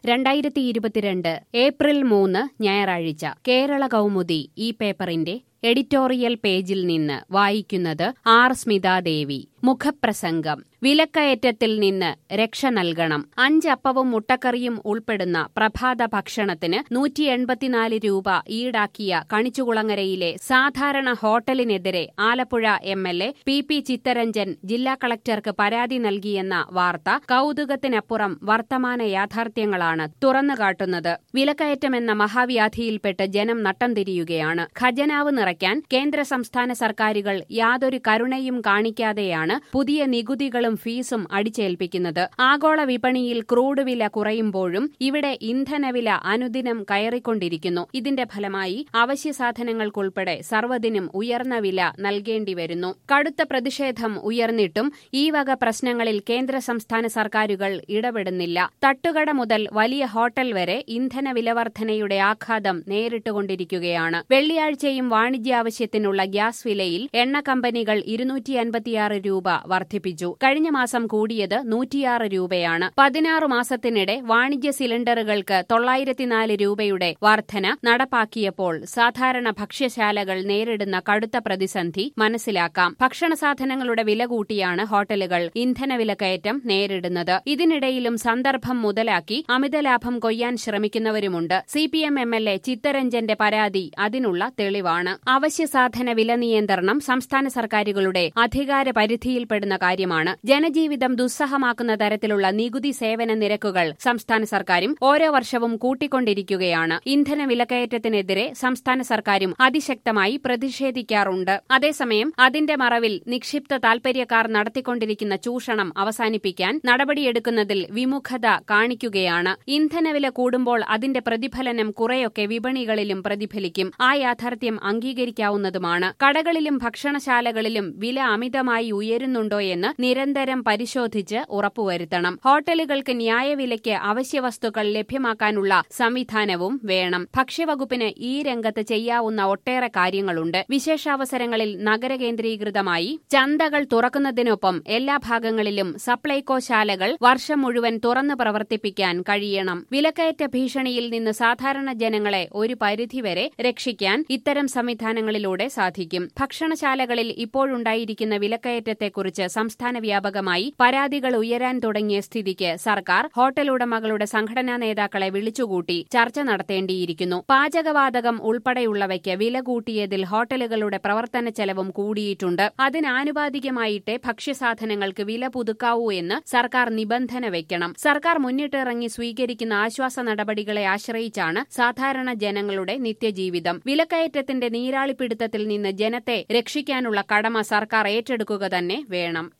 രണ്ടായിരത്തി ഇരുപത്തിരണ്ട് ഏപ്രിൽ മൂന്ന് ഞായറാഴ്ച കേരള കൗമുദി ഈ പേപ്പറിന്റെ എഡിറ്റോറിയൽ പേജിൽ നിന്ന് വായിക്കുന്നത് ആർ സ്മിതാദേവി മുഖപ്രസംഗം വിലക്കയറ്റത്തിൽ നിന്ന് രക്ഷ നൽകണം അഞ്ചപ്പവും മുട്ടക്കറിയും ഉൾപ്പെടുന്ന പ്രഭാത ഭക്ഷണത്തിന് നൂറ്റി എൺപത്തിനാല് രൂപ ഈടാക്കിയ കണിച്ചുകുളങ്ങരയിലെ സാധാരണ ഹോട്ടലിനെതിരെ Alappuzha M L A P P Chitharanjan ജില്ലാ കളക്ടർക്ക് പരാതി നൽകിയെന്ന വാർത്ത കൌതുകത്തിനപ്പുറം വർത്തമാന യാഥാർത്ഥ്യങ്ങളാണ് തുറന്നുകാട്ടുന്നത് വിലക്കയറ്റമെന്ന മഹാവ്യാധിയിൽപ്പെട്ട് ജനം നട്ടം തിരിയുകയാണ് ഖജനാവ് നിറയ്ക്കാൻ കേന്ദ്ര സംസ്ഥാന സർക്കാരുകൾ യാതൊരു കരുണയും കാണിക്കാതെയാണ് പുതിയ നികുതികളും ഫീസും അടിച്ചേൽപ്പിക്കുന്നത് ആഗോള വിപണിയിൽ ക്രൂഡ് വില കുറയുമ്പോഴും ഇവിടെ ഇന്ധനവില അനുദിനം കയറിക്കൊണ്ടിരിക്കുന്നു ഇതിന്റെ ഫലമായി അവശ്യ സാധനങ്ങൾക്കുൾപ്പെടെ സർവ്വതിനും ഉയർന്ന വില നൽകേണ്ടി വരുന്നു കടുത്ത പ്രതിഷേധം ഉയർന്നിട്ടും ഈ വക പ്രശ്നങ്ങളിൽ കേന്ദ്ര സംസ്ഥാന സർക്കാരുകൾ ഇടപെടുന്നില്ല തട്ടുകട മുതൽ വലിയ ഹോട്ടൽ വരെ ഇന്ധന വിലവർധനയുടെ ആഘാതം നേരിട്ടുകൊണ്ടിരിക്കുകയാണ് വെള്ളിയാഴ്ചയും വാണിജ്യാവശ്യത്തിനുള്ള ഗ്യാസ് വിലയിൽ എണ്ണ കമ്പനികൾ ഇരുന്നൂറ്റി അൻപത്തിയാറ് രൂപ വർദ്ധിപ്പിച്ചു കഴിഞ്ഞ മാസം കൂടിയത് നൂറ്റിയാറ് രൂപയാണ് പതിനാറ് മാസത്തിനിടെ വാണിജ്യ സിലിണ്ടറുകൾക്ക് തൊള്ളായിരത്തിനാല് രൂപയുടെ വർധന നടപ്പാക്കിയപ്പോൾ സാധാരണ ഭക്ഷ്യശാലകൾ നേരിടുന്ന കടുത്ത പ്രതിസന്ധി മനസ്സിലാക്കാം ഭക്ഷണ സാധനങ്ങളുടെ വില കൂട്ടിയാണ് ഹോട്ടലുകൾ ഇന്ധന വിലക്കയറ്റം നേരിടുന്നത് ഇതിനിടയിലും സന്ദർഭം മുതലാക്കി അമിതലാഭം കൊയ്യാൻ ശ്രമിക്കുന്നവരുമുണ്ട് C P M M L A ചിത്തരഞ്ജന്റെ പരാതി അതിനുള്ള തെളിവാണ് അവശ്യ സാധന വില നിയന്ത്രണം സംസ്ഥാന സർക്കാരുകളുടെ അധികാര പരിധിയിൽപ്പെടുന്ന കാര്യമാണ് ജനജീവിതം ദുസ്സഹമാക്കുന്ന തരത്തിലുള്ള നികുതി സേവന നിരക്കുകൾ സംസ്ഥാന സർക്കാരും ഓരോ വർഷവും കൂട്ടിക്കൊണ്ടിരിക്കുകയാണ് ഇന്ധന വിലക്കയറ്റത്തിനെതിരെ സംസ്ഥാന സർക്കാരും അതിശക്തമായി പ്രതിഷേധിക്കാറുണ്ട് അതേസമയം അതിന്റെ മറവിൽ നിക്ഷിപ്ത താൽപര്യക്കാർ നടത്തിക്കൊണ്ടിരിക്കുന്ന ചൂഷണം അവസാനിപ്പിക്കാൻ നടപടിയെടുക്കുന്നതിൽ വിമുഖത കാണിക്കുകയാണ് ഇന്ധനവില കൂടുമ്പോൾ അതിന്റെ പ്രതിഫലനം കുറെയൊക്കെ വിപണികളിലും പ്രതിഫലിക്കും ആ യാഥാർത്ഥ്യം അംഗീകരിക്കാവുന്നതുമാണ് കടകളിലും ഭക്ഷണശാലകളിലും വില അമിതമായി ഉയരുന്നുണ്ടോയെന്ന് നിരന്തരം പരിശോധിച്ച് ഉറപ്പുവരുത്തണം ഹോട്ടലുകൾക്ക് ന്യായവിലയ്ക്ക് അവശ്യവസ്തുക്കൾ ലഭ്യമാക്കാനുള്ള സംവിധാനവും വേണം ഭക്ഷ്യവകുപ്പിന് ഈ രംഗത്ത് ചെയ്യാവുന്ന ഒട്ടേറെ കാര്യങ്ങളുണ്ട് വിശേഷാവസരങ്ങളിൽ നഗരകേന്ദ്രീകൃതമായി ചന്തകൾ തുറക്കുന്നതിനൊപ്പം എല്ലാ ഭാഗങ്ങളിലും സപ്ലൈകോ ശാലകൾ വർഷം മുഴുവൻ തുറന്നു പ്രവർത്തിപ്പിക്കാൻ കഴിയണം വിലക്കയറ്റ ഭീഷണിയിൽ നിന്ന് സാധാരണ ജനങ്ങളെ ഒരു പരിധിവരെ രക്ഷിക്കാൻ ഇത്തരം സംവിധാനങ്ങളിലൂടെ സാധിക്കും ഭക്ഷണശാലകളിൽ ഇപ്പോഴുണ്ടായിരിക്കുന്ന വിലക്കയറ്റത്തെക്കുറിച്ച് സംസ്ഥാന വ്യാപകമായി പരാതികൾ ഉയരാൻ തുടങ്ങിയ സ്ഥിതിക്ക് സർക്കാർ ഹോട്ടൽ ഉടമകളുടെ സംഘടനാ നേതാക്കളെ വിളിച്ചുകൂട്ടി ചർച്ച നടത്തേണ്ടിയിരിക്കുന്നു പാചകവാതകം ഉൾപ്പെടെയുള്ളവയ്ക്ക് വില കൂട്ടിയതിൽ ഹോട്ടലുകളുടെ പ്രവർത്തന ചെലവും കൂടിയിട്ടുണ്ട് അതിനാനുപാതികമായിട്ടേ ഭക്ഷ്യസാധനങ്ങൾക്ക് വില പുതുക്കാവൂ എന്ന് സർക്കാർ നിബന്ധന വെക്കണം സർക്കാർ മുന്നിട്ടിറങ്ങി സ്വീകരിക്കുന്ന ആശ്വാസ നടപടികളെ ആശ്രയിച്ചാണ് സാധാരണ ജനങ്ങളുടെ നിത്യജീവിതം വിലക്കയറ്റത്തിന്റെ നീരാളിപ്പിടുത്തത്തിൽ നിന്ന് ജനത്തെ രക്ഷിക്കാനുള്ള കടമ സർക്കാർ ഏറ്റെടുക്കുക തന്നെ വേണം